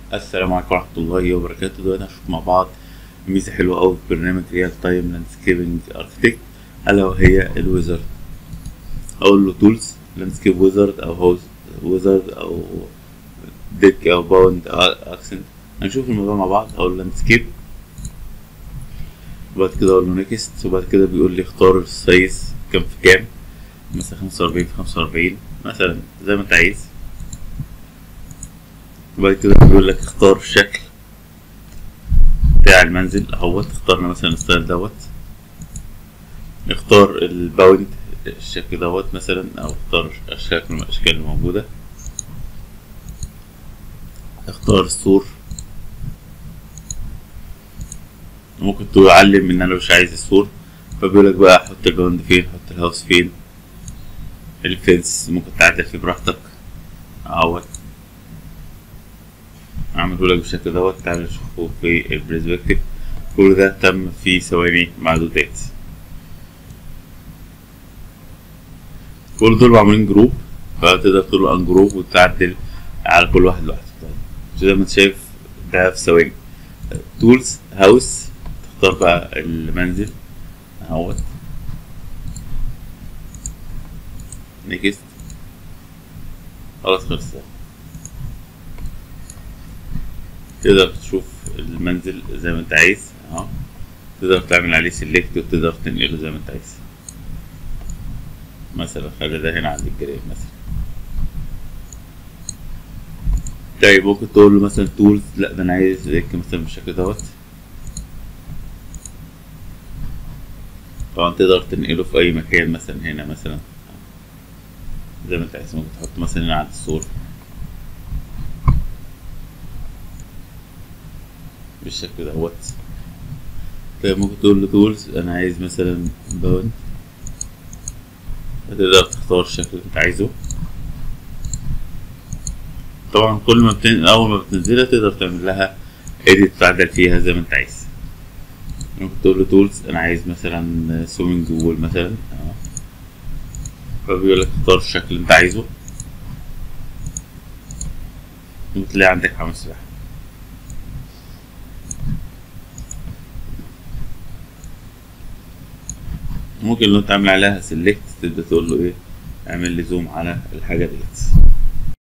السلام عليكم ورحمة الله وبركاته دلوقتي هنشوف مع بعض ميزة حلوة أوي في برنامج ريال تايم لاندسكيبنج اركتكت ألا وهي الويزرد أقول له تولز لاندسكيب ويزرد أو هوز ويزرد أو ديك أو باوند أو أكسنت هنشوف الموضوع مع بعض أقول له لاندسكيب وبعد كده أقول له نيكست وبعد كده بيقول لي اختار السايز كام في كام مثلا خمسة وأربعين في خمسة وأربعين مثلا زي ما أنت عايز وبعد كده بيقول لك اختار الشكل بتاع المنزل اهوت اخترنا مثلا الستايل دوت اختار الباوند الشكل دوت مثلا او اختار الشكل من الاشكال الموجودة اختار السور ممكن تعلم ان انا مش عايز السور فبيقول لك بقى حط الباوند فين حط الهاوس فين الفنس ممكن تعدل فيه براحتك اهوت عمله لك بالشكل دوت تعالى نشوفه في البرسبكتيف كل ده تم في ثواني معدودات كل دول معمولين جروب فتقدر تقول ان جروب وتعدل على كل واحد لوحده زي ما انت شايف ده في ثواني تولز هاوس تختار بقى المنزل اهوت نيكست خلاص خلص تقدر تشوف المنزل زي ما انت عايز اهو تقدر تعمل عليه سيلكت وتقدر تنقله زي ما انت عايز مثلا خلي ده هنا عند الجراب مثلا طيب ممكن تقول له مثلا تولز لا ده انا عايز زيك مثلا بالشكل دوت طبعا تقدر تنقله في اي مكان مثلا هنا مثلا زي ما انت عايز ممكن تحط مثلا هنا عند السور بالشكل دوت طيب ممكن تقول له تولز انا عايز مثلا باوند تقدر تختار الشكل اللي انت عايزه طبعا كل ما بتن... اول ما بتنزلها تقدر تعمل لها اديت تعدل فيها زي ما انت عايز ممكن تقول له تولز انا عايز مثلا سويمنج وول مثلا اه فبيقول لك اختار الشكل اللي انت عايزه وتلاقي عندك حمام سباحه ممكن لو انت عامل عليها سيلكت تبدا تقول له ايه اعمل لي زوم على الحاجه ديت